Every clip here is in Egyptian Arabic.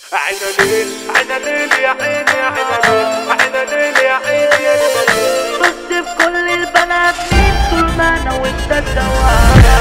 عينا ليل عينا ليل يا عيني يا عينا ليل عينا ليل يا عيني يا ليل بص في كل البنات مين طول ما انا وانت سوا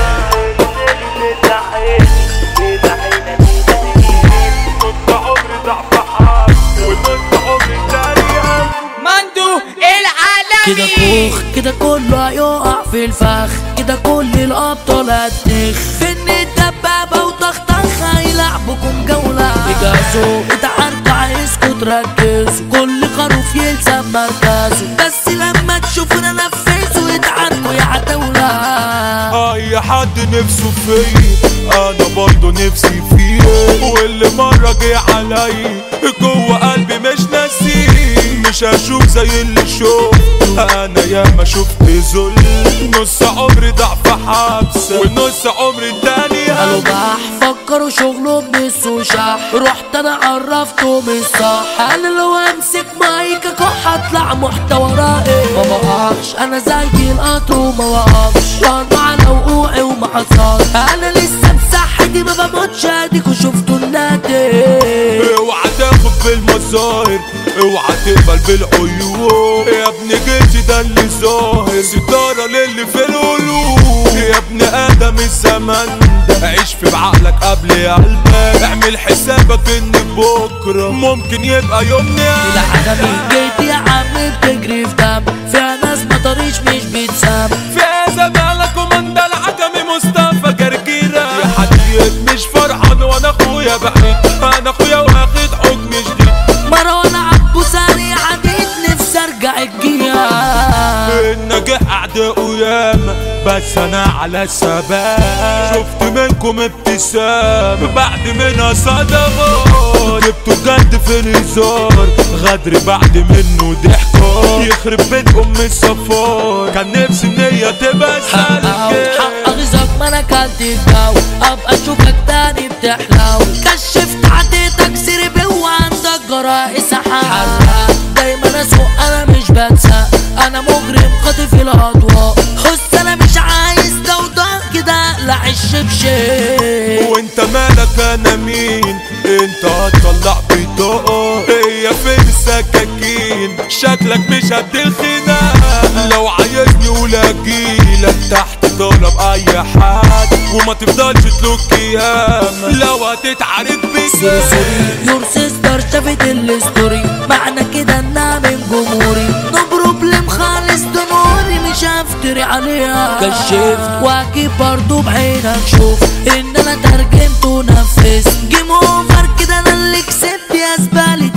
نص عمري ضعف حال ونص عمري تاني هم مندو كده العالمي كوخ كده كله هيقع في الفخ كده كل الابطال هتنخ فين الدبابة وطخطخ هيلعبكم جولة اجهزوا اتعاركوا عايزكوا تركزوا كل خروف يلزم مركزه بس لما تشوفونا نفذوا اتعاركوا يا عتاولة اي حد نفسه فيا انا برضه نفسي فيه واللي مرة جه علي جوه قلبي مش ناسيه مش هشوف زي اللي شفته انا ياما شفت ذل نص عمري ضعف حبس ونص عمري التاني قالوا هم بح فكروا شغله بنص وشح رحت انا عرفته من الصح انا لو امسك مايك اكح هطلع محتوى رائع ما بقفش انا زي القطر وما وقفش وانا على وقوعي وما حصلش انا لسه بصحتي ما بموتش اديكوا شفتوا النادي اوعى تاخد بالمظاهر اوعى تقبل بالعيوب يا ابن جيتي ده اللي ظاهر ستارة للي في القلوب يا ابن ادم الزمن ده عيش في بعقلك قبل قلبك اعمل حسابك ان بكره ممكن يبقى يومنا العالمي جيت يا عم بتجري في دم فيها ناس ما طريش مش بتسام في زمالك ومن ده العجمي مصطفى جرجيرة يا حديد مش فرحان وانا اخويا بعيد انا اخويا واخد حكم جديد مروان عبو سريع عديد نفسي ارجع الجيال النجاح اعداء ياما بس انا على الثبات شفت منكم ابتسام بعد منها صدمات جبتوا جد في الهزار غدر بعد منه ضحكات يخرب بيت ام الصفار كان نفسي ان هي تبقى حقق سالكة حقق زك ما انا كلت الجو ابقى اشوفك تاني بتحلو كشفت عديتك سربي وعندك جرائس حرق دايما اسوق انا مش بنسى انا مجرم خاطف الاضواء خص انا مش عايز ضوضاء كده اقلع الشبشب وانت مالك انا مين انت هتطلع بطاقة هي فين السكاكين شكلك مش قد الخناق لو عايزني قول اجيلك تحت طلب اي حد وما تفضلش تلوك ياما لو هتتعارك سوري بيك سوري يور سيستر شافت الستوري معنى كده انها من جمهوري نو بروبلم خالص دنوري مش هفتري عليها كشفت واكيد برضو بعينك شوف ان انا ترجمت ونفذت جيم اوفر كده انا اللي كسبت يا زبالة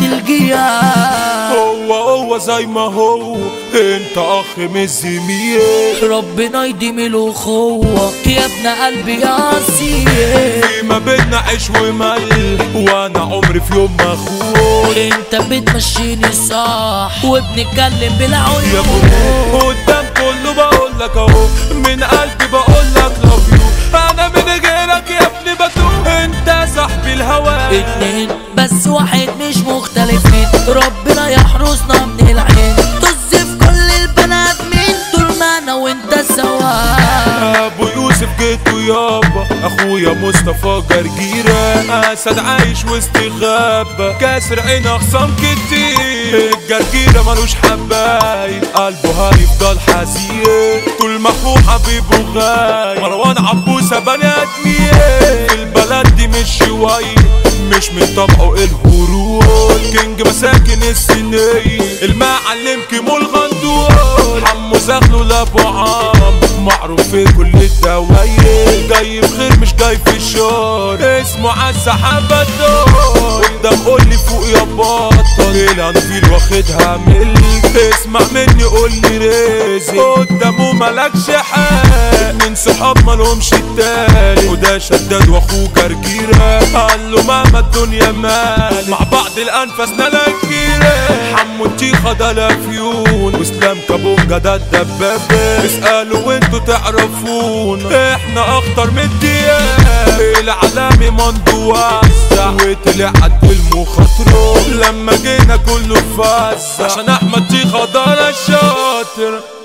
الجيال هو هو زي ما هو انت اخ مش زميل ربنا يديم الاخوة يا ابن قلبي يا أصيل في ما بينا عيش وملح وانا عمري في يوم ما اخون انت بتمشيني صح وبنتكلم بلا يا عيوب ابو قدام كله بقول لك اهو من قلبي بقول لك لاف يو انا من غيرك يا ابني بتوه انت صاحبي الهوى اتنين بس واحد مش مختلفين ربنا يحرسنا من العين طز في كل البنات مين طول ما انا وانت سوا ابو يوسف جيتو يابا اخويا مصطفى جرجيرة اسد عايش وسط غابة كاسر عين اخصام كتير الجرجيرة ملوش حبايب قلبه هيفضل حزين طول ما اخوه حبيبه غايب مروان عبوسة بني ادمين في البلد دي مش شوية مش من طبعه الهرول كينج مساكن السنية المعلم كيمو الغندور حمو زغلو لابو عام معروف في كل الدواير جاي بخير مش جاي في الشر اسمه عالسحابة الدور قدام قولي فوق يا بطل الانفيل واخدها ملك اسمع مني قولي رزق قدامه ملكش حق اتنين صحاب مالهمش التالت وده شداد واخوه جرجيرة قال له مهما الدنيا مال مع بعض الانفاسنا لكيرة حمو التيخة ده الافيون واسلام كابونجا ده الدبابة اسألوا وانتوا تعرفون احنا اخطر من الدياب العالمي مندو وسع وطلع قد المخاطرة لما جينا كله فسع عشان احمد تيخة ده الشاطر